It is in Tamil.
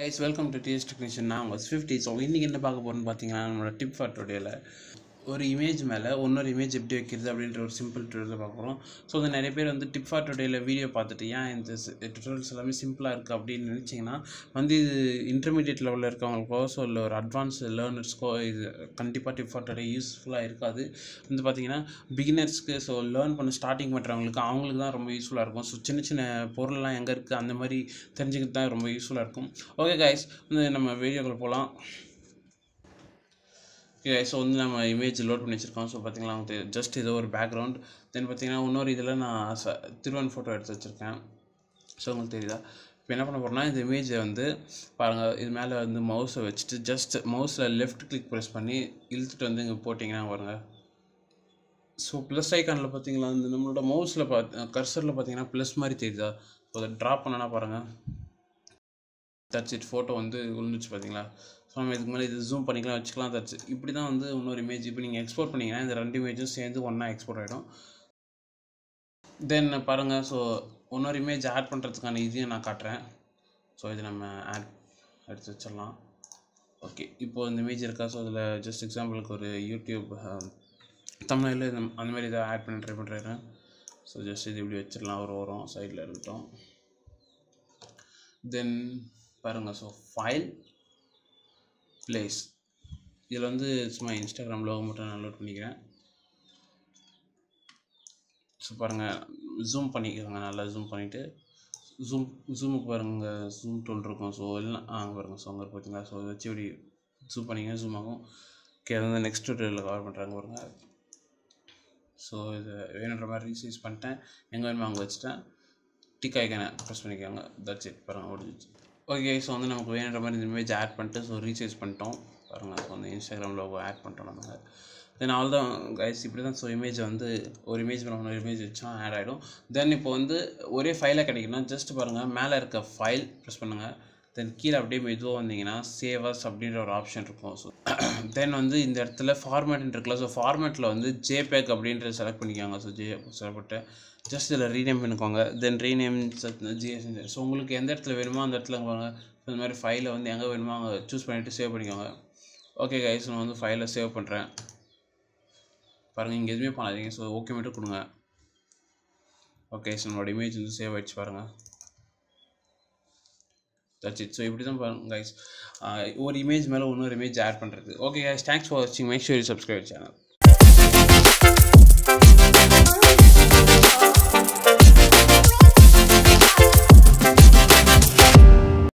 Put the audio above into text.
guys welcome to DS technician நான் உங்கள் ஃபிஃப்டி ஸோ இன்றைக்கி என்ன பார்க்க போகிறோன்னு பார்த்தீங்கன்னா நம்மளோட டிப் ஃபார் டுடேல ஒரு இமேஜ் மேலே இன்னொரு இமேஜ் எப்படி வைக்கிறது அப்படின்ற ஒரு சிம்பிள் டுடேல பார்க்க போகிறோம் ஸோ வந்து நிறைய பேர் வந்து டிப் ஃபார் டுடேல வீடியோ பார்த்துட்டு ஏன் இந்த டுட்டோரியல்ஸ் எல்லாமே சிம்பிளாக இருக்குது அப்படின்னு நினச்சிங்கன்னா வந்து இது இன்டர்மீடியட் லெவலில் இருக்கவங்களுக்கோ ஸோ இல்லை ஒரு அட்வான்ஸ் லேர்னர்ஸ்க்கோ இது கண்டிப்பாக டிப் ஃபார் டுடே யூஸ்ஃபுல்லாக இருக்காது வந்து பார்த்தீங்கன்னா பிகினர்ஸ்க்கு ஸோ லேர்ன் பண்ண ஸ்டார்டிங் பண்ணுறவங்களுக்கு அவங்களுக்கு தான் ரொம்ப யூஸ்ஃபுல்லாக இருக்கும் ஸோ சின்ன சின்ன பொருள்லாம் எங்கே இருக்குது அந்த மாதிரி தெரிஞ்சுக்கிட்டு தான் ரொம்ப யூஸ்ஃபுல்லாக இருக்கும் ஓகே கைஸ் வந்து நம்ம வீடியோக்குள்ள போகலாம் ஓகே ஸோ வந்து நம்ம இமேஜ் லோட் பண்ணி வச்சுருக்கோம் ஸோ பார்த்தீங்களா வந்து ஜஸ்ட் ஏதோ ஒரு பேக்ரவுண்ட் தென் பார்த்தீங்கன்னா இன்னொரு இதில் நான் ச திருவன் ஃபோட்டோ எடுத்து வச்சுருக்கேன் ஸோ உங்களுக்கு தெரியுதா இப்போ என்ன பண்ண போகிறோம்னா இந்த இமேஜை வந்து பாருங்கள் இது மேலே வந்து மவுஸை வச்சுட்டு ஜஸ்ட் மவுஸில் லெஃப்ட் கிளிக் ப்ரெஸ் பண்ணி இழுத்துட்டு வந்து இங்கே போட்டிங்கன்னா பாருங்க ஸோ ப்ளஸ் ஐக்கானில் பார்த்தீங்களா இந்த நம்மளோட மவுஸில் பார்த்து கர்சரில் பார்த்தீங்கன்னா ப்ளஸ் மாதிரி தெரியுதா ஸோ அதை ட்ராப் பண்ணனா பாருங்கள் தட்ஸ் இட் ஃபோட்டோ வந்து விழுந்துச்சு பார்த்தீங்களா ஸோ நம்ம இதுக்கு மேலே இது ஜூம் பண்ணிக்கலாம் வச்சுக்கலாம் தட்ஸ் இப்படி தான் வந்து இன்னொரு இமேஜ் இப்போ நீங்கள் எக்ஸ்போர்ட் பண்ணிங்கன்னா இந்த ரெண்டு இமேஜும் சேர்ந்து ஒன்றா எக்ஸ்போர்ட் ஆகிடும் தென் பாருங்கள் ஸோ இன்னொரு இமேஜ் ஆட் பண்ணுறதுக்கான இதையும் நான் காட்டுறேன் ஸோ இது நம்ம ஆட் எடுத்து வச்சிடலாம் ஓகே இப்போது இந்த இமேஜ் இருக்கா ஸோ அதில் ஜஸ்ட் எக்ஸாம்பிளுக்கு ஒரு யூடியூப் தமிழில் அந்த மாதிரி இதை ஆட் பண்ண ட்ரை பண்ணுறேன் ஸோ ஜஸ்ட் இது இப்படி வச்சிடலாம் ஒரு ஓரம் சைடில் இருக்கட்டும் தென் பாருங்கள் ஸோ ஃபைல் ப்ளேஸ் இதில் வந்து சும்மா இன்ஸ்டாகிராம் லோகோ மட்டும் நான் லோட் பண்ணிக்கிறேன் ஸோ பாருங்கள் ஜூம் பண்ணிக்கிறேங்க நல்லா ஜூம் பண்ணிவிட்டு ஜூம் ஜூமுக்கு பாருங்கள் ஜூம் டூல் இருக்கும் ஸோ எல்லாம் ஆ அங்கே பாருங்கள் ஸோ அங்கே பார்த்தீங்களா ஸோ இதை வச்சு இப்படி ஜூம் பண்ணிங்க ஜூம் ஆகும் ஓகே அது வந்து நெக்ஸ்ட் டுட்டோரியலில் கவர் பண்ணுறாங்க பாருங்கள் ஸோ இது வேணுன்ற மாதிரி ரீசைஸ் பண்ணிட்டேன் எங்கே வேணுமோ அங்கே வச்சுட்டேன் டிக் ஐக்கனை ப்ரெஸ் பண்ணிக்கோங்க தட்ஸ் இட் பாருங்கள் முடிஞ்சிச்சு ஓகே ஸோ வந்து நமக்கு வேணுன்ற மாதிரி இந்த இமேஜ் ஆட் பண்ணிட்டு ஸோ ரீசைஸ் பண்ணிட்டோம் பாருங்கள் ஸோ வந்து இன்ஸ்டாகிராம் லோகோ ஆட் பண்ணிட்டோம் நம்ம தென் ஆல் தான் கைஸ் இப்படி தான் ஸோ இமேஜ் வந்து ஒரு இமேஜ் மேலே ஒரு இமேஜ் வச்சா ஆட் ஆகிடும் தென் இப்போ வந்து ஒரே ஃபைலாக கிடைக்குன்னா ஜஸ்ட் பாருங்கள் மேலே இருக்க ஃபைல் ப்ரெஸ் பண்ணுங்கள் தென் கீழே அப்படியே மெதுவாக வந்தீங்கன்னா சேவஸ் அப்படின்ற ஒரு ஆப்ஷன் இருக்கும் ஸோ தென் வந்து இந்த இடத்துல ஃபார்மேட்னு இருக்குல்ல ஸோ ஃபார்மேட்டில் வந்து ஜேபேக் அப்படின்றத செலக்ட் பண்ணிக்கோங்க ஸோ ஜே செலக்ட் பண்ணிட்டு ஜஸ்ட் இதில் ரீநேம் பண்ணிக்கோங்க தென் ரீநேம் ஜிஎஸ் ஸோ உங்களுக்கு எந்த இடத்துல வேணுமோ அந்த இடத்துல பாருங்க இந்த மாதிரி ஃபைலை வந்து எங்கே வேணுமோ அங்கே சூஸ் பண்ணிவிட்டு சேவ் பண்ணிக்கோங்க ஓகே கைஸ் நான் வந்து ஃபைலை சேவ் பண்ணுறேன் பாருங்கள் இங்கே எதுவுமே பண்ணாதீங்க ஸோ ஓகே மட்டும் கொடுங்க ஓகே ஸோ என்னோட இமேஜ் வந்து சேவ் ஆகிடுச்சு பாருங்கள் தட்ஸ் இட் ஸோ இப்படி தான் பாருங்க கைஸ் ஒரு இமேஜ் மேலே இன்னொரு இமேஜ் ஆட் பண்ணுறது ஓகே கைஸ் தேங்க்ஸ் ஃபார் வாட்சிங் மேக் ஷூர் சப்ஸ்கிரைப் சேனல்